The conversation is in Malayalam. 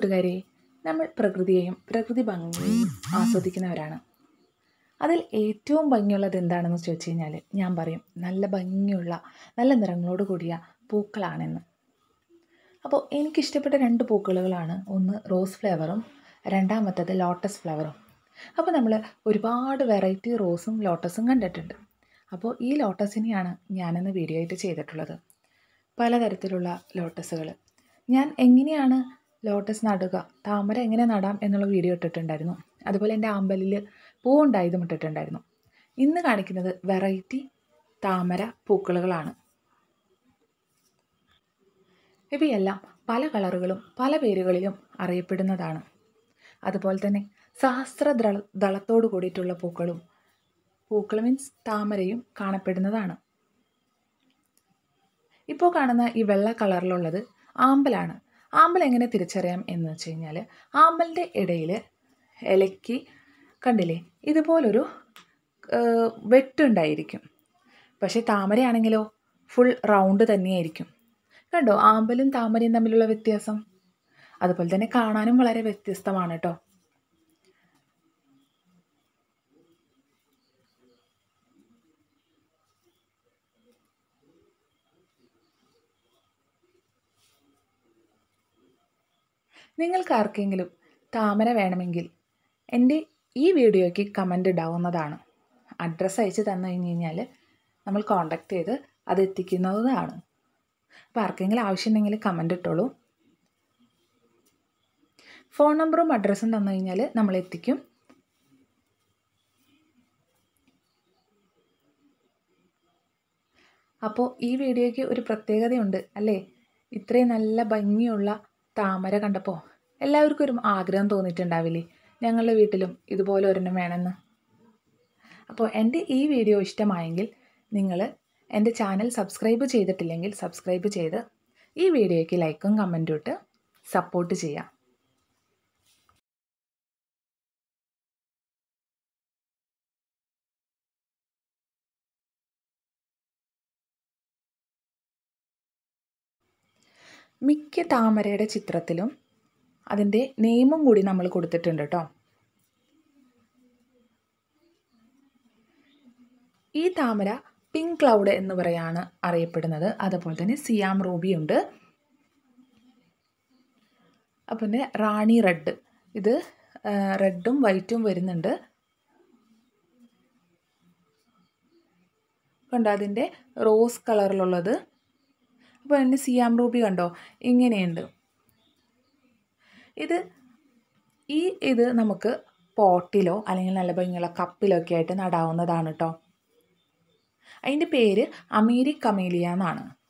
കൂട്ടുകാരെ നമ്മൾ പ്രകൃതിയെയും പ്രകൃതി ഭംഗിയെയും ആസ്വദിക്കുന്നവരാണ് അതിൽ ഏറ്റവും ഭംഗിയുള്ളത് എന്താണെന്ന് ചോദിച്ചു കഴിഞ്ഞാൽ ഞാൻ പറയും നല്ല ഭംഗിയുള്ള നല്ല നിറങ്ങളോട് കൂടിയ പൂക്കളാണെന്ന് അപ്പോൾ എനിക്കിഷ്ടപ്പെട്ട രണ്ട് പൂക്കളുകളാണ് ഒന്ന് റോസ് ഫ്ലവറും രണ്ടാമത്തത് ലോട്ടസ് ഫ്ലവറും അപ്പോൾ നമ്മൾ ഒരുപാട് വെറൈറ്റി റോസും ലോട്ടസും കണ്ടിട്ടുണ്ട് അപ്പോൾ ഈ ലോട്ടസിനെയാണ് ഞാനിന്ന് വീഡിയോ ആയിട്ട് ചെയ്തിട്ടുള്ളത് പലതരത്തിലുള്ള ലോട്ടസുകൾ ഞാൻ എങ്ങനെയാണ് ലോട്ടസ് നടുക താമര എങ്ങനെ നടാം എന്നുള്ള വീഡിയോ ഇട്ടിട്ടുണ്ടായിരുന്നു അതുപോലെ എൻ്റെ അമ്പലിൽ പൂവുണ്ടായതും ഇട്ടിട്ടുണ്ടായിരുന്നു ഇന്ന് കാണിക്കുന്നത് വെറൈറ്റി താമര പൂക്കളുകളാണ് ഇവയെല്ലാം പല കളറുകളും പല പേരുകളിലും അറിയപ്പെടുന്നതാണ് അതുപോലെ തന്നെ സഹസ്ര ദള ദളത്തോട് കൂടിയിട്ടുള്ള പൂക്കളും പൂക്കൾ മീൻസ് താമരയും കാണപ്പെടുന്നതാണ് ഇപ്പോൾ കാണുന്ന ഈ വെള്ള കളറിലുള്ളത് ആമ്പലാണ് ആമ്പൽ എങ്ങനെ തിരിച്ചറിയാം എന്ന് വെച്ച് കഴിഞ്ഞാൽ ആമ്പലിൻ്റെ ഇടയിൽ ഇലയ്ക്ക് കണ്ടില്ലേ ഇതുപോലൊരു വെട്ടുണ്ടായിരിക്കും പക്ഷേ താമരയാണെങ്കിലോ ഫുൾ റൗണ്ട് തന്നെയായിരിക്കും കണ്ടോ ആമ്പലും താമരയും തമ്മിലുള്ള വ്യത്യാസം അതുപോലെ തന്നെ കാണാനും വളരെ വ്യത്യസ്തമാണ് കേട്ടോ നിങ്ങൾക്ക് ആർക്കെങ്കിലും താമര വേണമെങ്കിൽ എൻ്റെ ഈ വീഡിയോയ്ക്ക് കമൻ്റ് ഇടാവുന്നതാണ് അഡ്രസ്സ് അയച്ച് തന്നു കഴിഞ്ഞ് കഴിഞ്ഞാൽ നമ്മൾ കോണ്ടാക്ട് ചെയ്ത് അത് എത്തിക്കുന്നതാണ് അപ്പോൾ ആർക്കെങ്കിലും ആവശ്യമുണ്ടെങ്കിൽ കമൻ്റ് ഇട്ടോളൂ ഫോൺ നമ്പറും അഡ്രസ്സും തന്നു കഴിഞ്ഞാൽ നമ്മൾ എത്തിക്കും അപ്പോൾ ഈ വീഡിയോയ്ക്ക് ഒരു പ്രത്യേകതയുണ്ട് അല്ലേ ഇത്രയും നല്ല ഭംഗിയുള്ള താമര കണ്ടപ്പോൾ എല്ലാവർക്കും ഒരു ആഗ്രഹം തോന്നിയിട്ടുണ്ടാവില്ലേ ഞങ്ങളുടെ വീട്ടിലും ഇതുപോലെ ഒരെണ്ണം വേണമെന്ന് അപ്പോൾ എൻ്റെ ഈ വീഡിയോ ഇഷ്ടമായെങ്കിൽ നിങ്ങൾ എൻ്റെ ചാനൽ സബ്സ്ക്രൈബ് ചെയ്തിട്ടില്ലെങ്കിൽ സബ്സ്ക്രൈബ് ചെയ്ത് ഈ വീഡിയോയ്ക്ക് ലൈക്കും കമൻറ്റും ഇട്ട് സപ്പോർട്ട് ചെയ്യാം മിക്ക താമരയുടെ ചിത്രത്തിലും അതിൻ്റെ നെയിമും കൂടി നമ്മൾ കൊടുത്തിട്ടുണ്ട് കേട്ടോ ഈ താമര പിങ്ക് ക്ലൗഡ് എന്ന് പറയാണ് അറിയപ്പെടുന്നത് അതുപോലെ തന്നെ സിയാം റൂബി ഉണ്ട് അപ്പം പിന്നെ റാണി റെഡ് ഇത് റെഡും വൈറ്റും വരുന്നുണ്ട് കണ്ടോ അതിൻ്റെ റോസ് കളറിലുള്ളത് അപ്പോൾ എൻ്റെ സിയാം റൂബി കണ്ടോ ഇങ്ങനെയുണ്ട് ഇത് ഈ ഇത് നമുക്ക് പോട്ടിലോ അല്ലെങ്കിൽ നല്ല ഭംഗിയുള്ള കപ്പിലോ ഒക്കെ ആയിട്ട് നടാവുന്നതാണ് കേട്ടോ അതിൻ്റെ പേര് അമേരി കമേലിയ എന്നാണ്